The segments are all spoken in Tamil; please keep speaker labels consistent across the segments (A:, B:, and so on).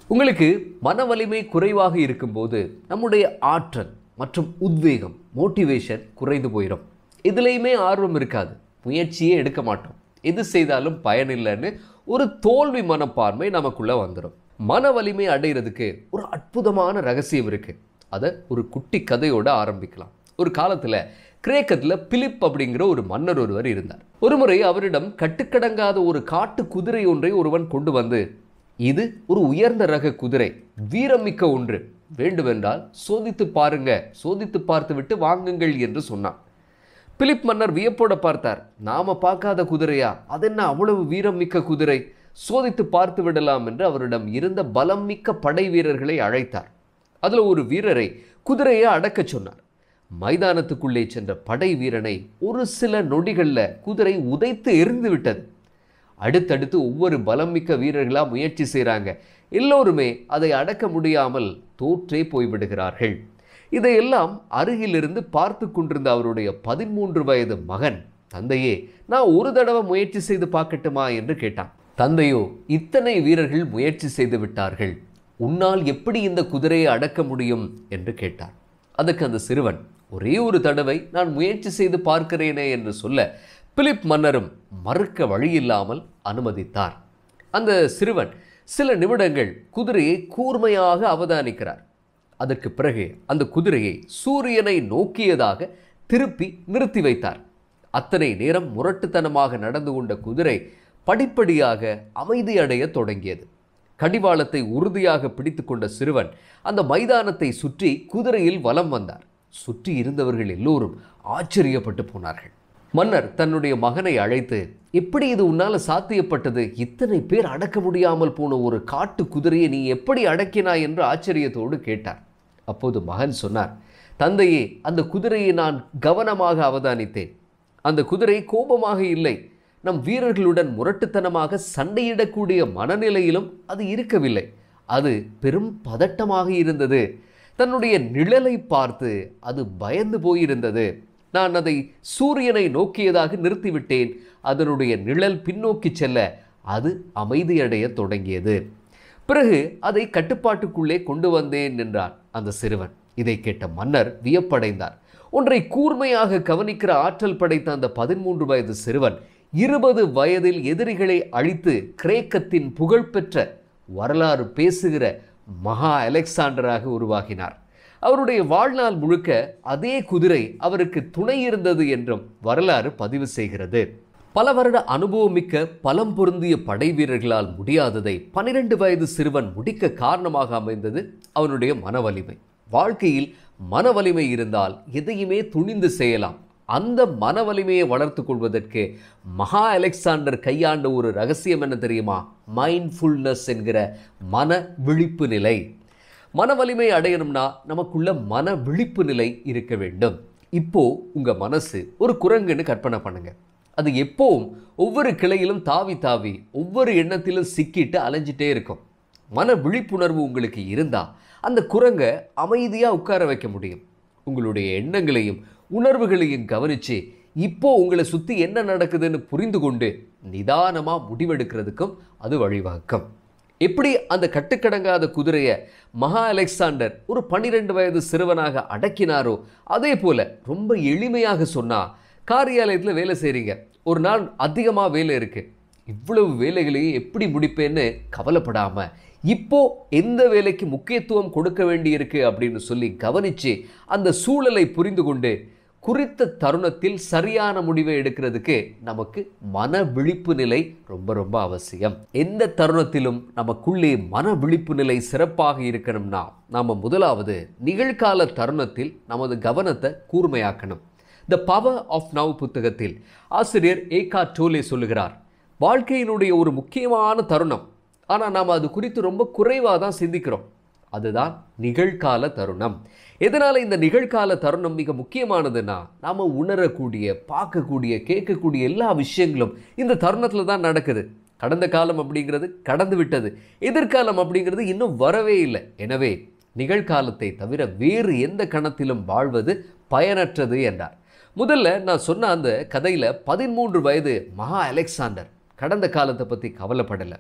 A: உங்களுக்கு மன வலிமை குறைவாக இருக்கும்போது நம்முடைய ஆற்றல் மற்றும் உத்வேகம் மோட்டிவேஷன் குறைந்து போயிடும் எதுலேயுமே ஆர்வம் இருக்காது முயற்சியே எடுக்க மாட்டோம் எது செய்தாலும் பயனில்லைன்னு ஒரு தோல்வி மனப்பான்மை நமக்குள்ள வந்துடும் மன வலிமை அடைகிறதுக்கு ஒரு அற்புதமான ரகசியம் இருக்கு அதை ஒரு குட்டி கதையோட ஆரம்பிக்கலாம் ஒரு காலத்தில் கிரேக்கத்தில் பிலிப் அப்படிங்கிற ஒரு மன்னர் ஒருவர் இருந்தார் ஒருமுறை அவரிடம் கட்டுக்கடங்காத ஒரு காட்டு குதிரை ஒன்றை ஒருவன் கொண்டு வந்து இது ஒரு உயர்ந்த ரக குதிரை வீரமிக்க ஒன்று வேண்டுமென்றால் சோதித்து பாருங்க சோதித்து பார்த்துவிட்டு வாங்குங்கள் என்று சொன்னான் பிலிப் மன்னர் வியப்போட பார்த்தார் நாம பார்க்காத குதிரையா அதென்ன அவ்வளவு வீரம் மிக்க குதிரை சோதித்து பார்த்து விடலாம் என்று அவரிடம் இருந்த பலம் மிக்க படை வீரர்களை அழைத்தார் அதுல ஒரு வீரரை குதிரையை அடக்கச் சொன்னார் மைதானத்துக்குள்ளே சென்ற படை வீரனை ஒரு சில நொடிகள்ல குதிரை உதைத்து எரிந்து விட்டது அடுத்தடுத்து ஒவ்வொரு பலம் மிக்க வீரர்களா முயற்சி செய்றாங்க எல்லோருமே அதை அடக்க முடியாமல் தோற்றே போய்விடுகிறார்கள் இதையெல்லாம் அருகிலிருந்து பார்த்து கொண்டிருந்த அவருடைய பதிமூன்று வயது மகன் தந்தையே நான் ஒரு தடவை முயற்சி செய்து பார்க்கட்டுமா என்று கேட்டான் தந்தையோ இத்தனை வீரர்கள் முயற்சி செய்து விட்டார்கள் உன்னால் எப்படி இந்த குதிரையை அடக்க முடியும் என்று கேட்டார் அதுக்கு அந்த சிறுவன் ஒரே ஒரு தடவை நான் முயற்சி செய்து பார்க்கிறேனே என்று சொல்ல பிலிப் மன்னரும் மறுக்க வழியில்லாமல் அனுமதித்தார் அந்த சிறுவன் சில நிமிடங்கள் குதிரையை கூர்மையாக அவதானிக்கிறார் அதற்கு பிறகு அந்த குதிரையை சூரியனை நோக்கியதாக திருப்பி நிறுத்தி வைத்தார் அத்தனை நேரம் முரட்டுத்தனமாக நடந்து கொண்ட குதிரை படிப்படியாக அமைதியடைய தொடங்கியது கடிவாளத்தை உறுதியாக பிடித்துக்கொண்ட சிறுவன் அந்த மைதானத்தை சுற்றி குதிரையில் வலம் வந்தார் சுற்றி இருந்தவர்கள் எல்லோரும் ஆச்சரியப்பட்டு போனார்கள் மன்னர் தன்னுடைய மகனை அழைத்து எப்படி இது உன்னால சாத்தியப்பட்டது இத்தனை பேர் அடக்க முடியாமல் போன ஒரு காட்டு குதிரையை நீ எப்படி அடக்கினாய் என்று ஆச்சரியத்தோடு கேட்டார் அப்போது மகன் சொன்னார் தந்தையே அந்த குதிரையை நான் கவனமாக அவதானித்தேன் அந்த குதிரை கோபமாக இல்லை நம் வீரர்களுடன் முரட்டுத்தனமாக சண்டையிடக்கூடிய மனநிலையிலும் அது இருக்கவில்லை அது பெரும் பதட்டமாக இருந்தது தன்னுடைய நிழலை பார்த்து அது பயந்து போயிருந்தது நான் அதை சூரியனை நோக்கியதாக நிறுத்திவிட்டேன் அதனுடைய நிழல் பின்னோக்கி செல்ல அது அமைதியடைய தொடங்கியது பிறகு அதை கட்டுப்பாட்டுக்குள்ளே கொண்டு வந்தேன் என்றார் அந்த சிறுவன் இதை கேட்ட மன்னர் வியப்படைந்தார் ஒன்றை கூர்மையாக கவனிக்கிற ஆற்றல் படைத்த அந்த பதிமூன்று வயது சிறுவன் இருபது வயதில் எதிரிகளை அழித்து கிரேக்கத்தின் புகழ்பெற்ற வரலாறு பேசுகிற மகா அலெக்சாண்டராக உருவாகினார் அவருடைய வாழ்நாள் முழுக்க அதே குதிரை அவருக்கு துணை இருந்தது என்றும் வரலாறு பதிவு செய்கிறது பல வருட அனுபவமிக்க பலம் பொருந்திய படை வீரர்களால் முடியாததை பனிரெண்டு வயது சிறுவன் முடிக்க காரணமாக அமைந்தது அவனுடைய மன வலிமை வாழ்க்கையில் மன வலிமை இருந்தால் எதையுமே துணிந்து செய்யலாம் அந்த மன வலிமையை வளர்த்து கொள்வதற்கு மகா அலெக்சாண்டர் கையாண்ட ஒரு ரகசியம் என்ன தெரியுமா மைண்ட்ஃபுல்னஸ் என்கிற மன விழிப்பு நிலை மன வலிமை அடையணும்னா நமக்குள்ள மன விழிப்பு நிலை இருக்க வேண்டும் இப்போ உங்க மனசு ஒரு குரங்குன்னு கற்பனை பண்ணுங்க அது எப்பவும் ஒவ்வொரு கிளையிலும் தாவி தாவி ஒவ்வொரு எண்ணத்திலும் சிக்கிட்டு அலைஞ்சிட்டே இருக்கும் மன விழிப்புணர்வு உங்களுக்கு இருந்தா அந்த குரங்கை அமைதியா உட்கார வைக்க முடியும் உங்களுடைய எண்ணங்களையும் உணர்வுகளையும் கவனிச்சு இப்போ உங்களை சுத்தி என்ன நடக்குதுன்னு புரிந்து கொண்டு நிதானமா முடிவெடுக்கிறதுக்கும் அது வழிவகுக்கும் எப்படி அந்த கட்டுக்கடங்காத குதிரையை மகா அலெக்சாண்டர் ஒரு பன்னிரெண்டு வயது சிறுவனாக அடக்கினாரோ அதே போல ரொம்ப எளிமையாக சொன்னா காரியாலயத்தில் வேலை செய்கிறீங்க ஒரு நாள் அதிகமாக வேலை இருக்கு இவ்வளவு வேலைகளையும் எப்படி முடிப்பேன்னு கவலைப்படாம இப்போ எந்த வேலைக்கு முக்கியத்துவம் கொடுக்க வேண்டியிருக்கு அப்படின்னு சொல்லி கவனிச்சு அந்த சூழலை புரிந்து கொண்டு குறித்த தருணத்தில் சரியான முடிவை எடுக்கிறதுக்கு நமக்கு மன விழிப்பு நிலை ரொம்ப ரொம்ப அவசியம் எந்த தருணத்திலும் நமக்குள்ளே மன விழிப்பு நிலை சிறப்பாக இருக்கணும்னா நாம முதலாவது நிகழ்கால தருணத்தில் நமது கவனத்தை கூர்மையாக்கணும் த பவர் ஆஃப் நவ் புத்தகத்தில் ஆசிரியர் ஏகா டோலே சொல்லுகிறார் வாழ்க்கையினுடைய ஒரு முக்கியமான தருணம் ஆனால் நாம் அது குறித்து ரொம்ப குறைவாக தான் சிந்திக்கிறோம் அதுதான் நிகழ்கால தருணம் எதனால் இந்த நிகழ்கால தருணம் மிக முக்கியமானதுன்னா நாம் உணரக்கூடிய பார்க்கக்கூடிய கேட்கக்கூடிய எல்லா விஷயங்களும் இந்த தருணத்தில் தான் நடக்குது கடந்த காலம் அப்படிங்கிறது கடந்து விட்டது எதிர்காலம் அப்படிங்கிறது இன்னும் வரவே இல்லை எனவே நிகழ்காலத்தை தவிர வேறு எந்த கணத்திலும் வாழ்வது பயனற்றது என்றார் முதல்ல நான் சொன்ன அந்த கதையில் பதிமூன்று வயது மகா அலெக்சாண்டர் கடந்த காலத்தை பற்றி கவலைப்படலை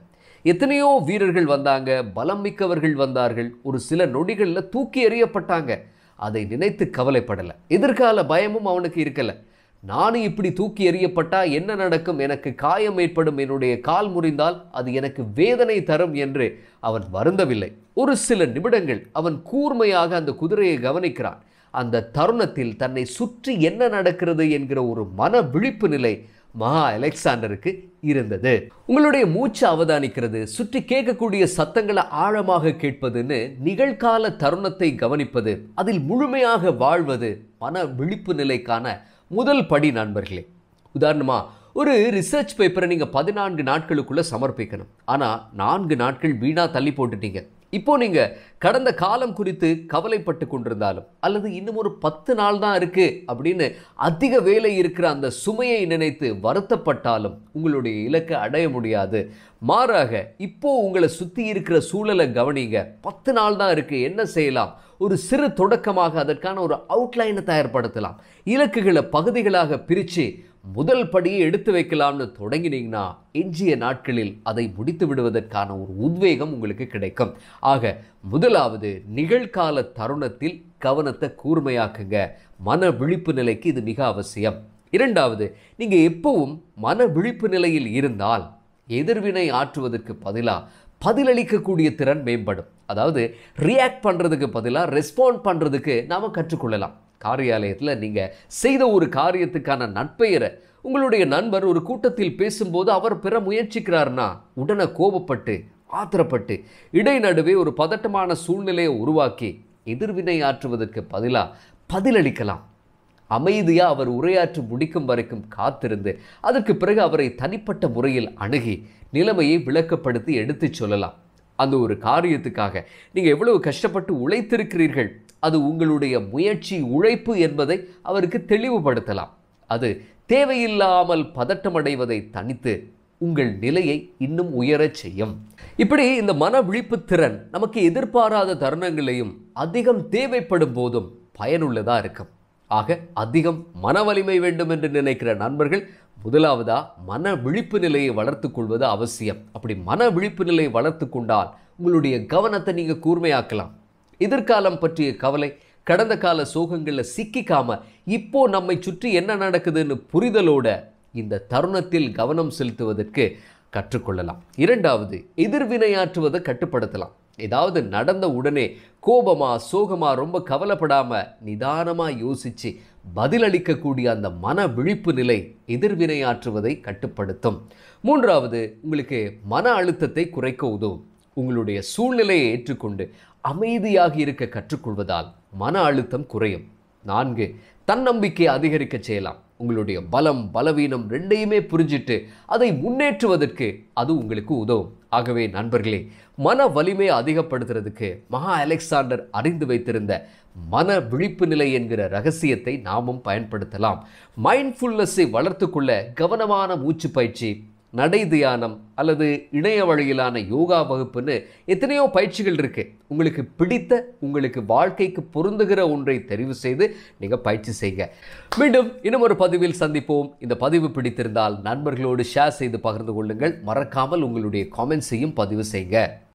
A: எத்தனையோ வீரர்கள் வந்தாங்க பலம் மிக்கவர்கள் வந்தார்கள் ஒரு சில நொடிகளில் தூக்கி எறியப்பட்டாங்க அதை நினைத்து கவலைப்படலை எதிர்கால பயமும் அவனுக்கு இருக்கல நானும் இப்படி தூக்கி எறியப்பட்டா என்ன நடக்கும் எனக்கு காயம் ஏற்படும் என்னுடைய கால் முறிந்தால் அது எனக்கு வேதனை தரும் என்று அவன் வருந்தவில்லை ஒரு சில நிமிடங்கள் அவன் கூர்மையாக அந்த குதிரையை கவனிக்கிறான் அந்த தருணத்தில் தன்னை சுற்றி என்ன நடக்கிறது என்கிற ஒரு மன விழிப்பு நிலை மகா அலெக்சாண்டருக்கு இருந்தது உங்களுடைய மூச்சு அவதானிக்கிறது சுற்றி கேட்கக்கூடிய சத்தங்களை ஆழமாக கேட்பதுன்னு நிகழ்கால தருணத்தை கவனிப்பது அதில் முழுமையாக வாழ்வது மன விழிப்பு நிலைக்கான முதல் படி நண்பர்களே உதாரணமா ஒரு ரிசர்ச் பேப்பரை நீங்கள் பதினான்கு நாட்களுக்குள்ளே சமர்ப்பிக்கணும் ஆனால் நான்கு நாட்கள் வீணாக தள்ளி போட்டுட்டீங்க இப்போ நீங்கள் கடந்த காலம் குறித்து கவலைப்பட்டு கொண்டிருந்தாலும் அல்லது இன்னும் ஒரு பத்து நாள் தான் இருக்குது அப்படின்னு அதிக வேலை இருக்கிற அந்த சுமையை நினைத்து வருத்தப்பட்டாலும் உங்களுடைய இலக்கை அடைய முடியாது மாறாக இப்போ உங்களை சுற்றி இருக்கிற சூழலை கவனிங்க பத்து நாள் தான் இருக்குது என்ன செய்யலாம் ஒரு சிறு தொடக்கமாக அதற்கான ஒரு அவுட்லைனை தயார்படுத்தலாம் இலக்குகளை பகுதிகளாக பிரித்து முதல் படியை எடுத்து வைக்கலாம்னு தொடங்கினீங்கன்னா எஞ்சிய நாட்களில் அதை முடித்து விடுவதற்கான ஒரு உத்வேகம் உங்களுக்கு கிடைக்கும் ஆக முதலாவது நிகழ்கால தருணத்தில் கவனத்தை கூர்மையாக்குங்க மன விழிப்பு நிலைக்கு இது மிக அவசியம் இரண்டாவது நீங்கள் எப்பவும் மன விழிப்பு நிலையில் இருந்தால் எதிர்வினை ஆற்றுவதற்கு பதிலாக பதிலளிக்கக்கூடிய திறன் மேம்படும் அதாவது ரியாக்ட் பண்ணுறதுக்கு பதிலாக ரெஸ்பாண்ட் பண்ணுறதுக்கு நாம் கற்றுக்கொள்ளலாம் காரியாலயத்தில் நீங்கள் செய்த ஒரு காரியத்துக்கான நட்பெயரை உங்களுடைய நண்பர் ஒரு கூட்டத்தில் பேசும்போது அவர் பெற முயற்சிக்கிறார்னா உடனே கோபப்பட்டு ஆத்திரப்பட்டு இடைநடுவே ஒரு பதட்டமான சூழ்நிலையை உருவாக்கி எதிர்வினை ஆற்றுவதற்கு பதிலாக பதிலளிக்கலாம் அமைதியாக அவர் உரையாற்றி முடிக்கும் வரைக்கும் காத்திருந்து அதற்கு பிறகு அவரை தனிப்பட்ட முறையில் அணுகி நிலைமையை விளக்கப்படுத்தி எடுத்துச் சொல்லலாம் அந்த ஒரு காரியத்துக்காக நீங்கள் எவ்வளவு கஷ்டப்பட்டு உழைத்திருக்கிறீர்கள் அது உங்களுடைய முயற்சி உழைப்பு என்பதை அவருக்கு தெளிவுபடுத்தலாம் அது தேவையில்லாமல் பதட்டமடைவதை தனித்து உங்கள் நிலையை இன்னும் உயரச் செய்யும் இப்படி இந்த மன விழிப்பு திறன் நமக்கு எதிர்பாராத தருணங்களையும் அதிகம் தேவைப்படும் போதும் பயனுள்ளதாக இருக்கும் ஆக அதிகம் மன வலிமை வேண்டும் என்று நினைக்கிற நண்பர்கள் முதலாவதா மன விழிப்பு நிலையை வளர்த்து கொள்வது அவசியம் அப்படி மன விழிப்பு நிலையை வளர்த்து கொண்டால் உங்களுடைய கவனத்தை நீங்கள் கூர்மையாக்கலாம் எதிர்காலம் பற்றிய கவலை கடந்த கால சோகங்களில் சிக்கிக்காம இப்போ நம்மை சுற்றி என்ன நடக்குதுன்னு புரிதலோட இந்த தருணத்தில் கவனம் செலுத்துவதற்கு கற்றுக்கொள்ளலாம் இரண்டாவது எதிர்வினையாற்றுவதை கட்டுப்படுத்தலாம் ஏதாவது நடந்த உடனே கோபமா சோகமா ரொம்ப கவலைப்படாம நிதானமா யோசிச்சு பதிலளிக்கக்கூடிய அந்த மன விழிப்பு நிலை எதிர்வினையாற்றுவதை கட்டுப்படுத்தும் மூன்றாவது உங்களுக்கு மன அழுத்தத்தை குறைக்க உதவும் உங்களுடைய சூழ்நிலையை ஏற்றுக்கொண்டு அமைதியாக இருக்க கற்றுக்கொள்வதால் மன அழுத்தம் குறையும் நான்கு தன்னம்பிக்கை அதிகரிக்க செய்யலாம் உங்களுடைய பலம் பலவீனம் ரெண்டையுமே புரிஞ்சிட்டு அதை முன்னேற்றுவதற்கு அது உங்களுக்கு உதவும் ஆகவே நண்பர்களே மன வலிமையை அதிகப்படுத்துறதுக்கு மகா அலெக்சாண்டர் அறிந்து வைத்திருந்த மன விழிப்பு நிலை என்கிற ரகசியத்தை நாமும் பயன்படுத்தலாம் மைண்ட்ஃபுல்னஸை வளர்த்துக்கொள்ள கவனமான மூச்சு பயிற்சி நடை தியானம் அல்லது இணைய வழியிலான யோகா வகுப்புன்னு எத்தனையோ பயிற்சிகள் இருக்கு உங்களுக்கு பிடித்த உங்களுக்கு வாழ்க்கைக்கு பொருந்துகிற ஒன்றை தெரிவு செய்து நீங்கள் பயிற்சி செய்யுங்க மீண்டும் இன்னும் ஒரு பதிவில் சந்திப்போம் இந்த பதிவு பிடித்திருந்தால் நண்பர்களோடு ஷேர் செய்து பகிர்ந்து கொள்ளுங்கள் மறக்காமல் உங்களுடைய காமெண்ட்ஸையும் பதிவு செய்யுங்க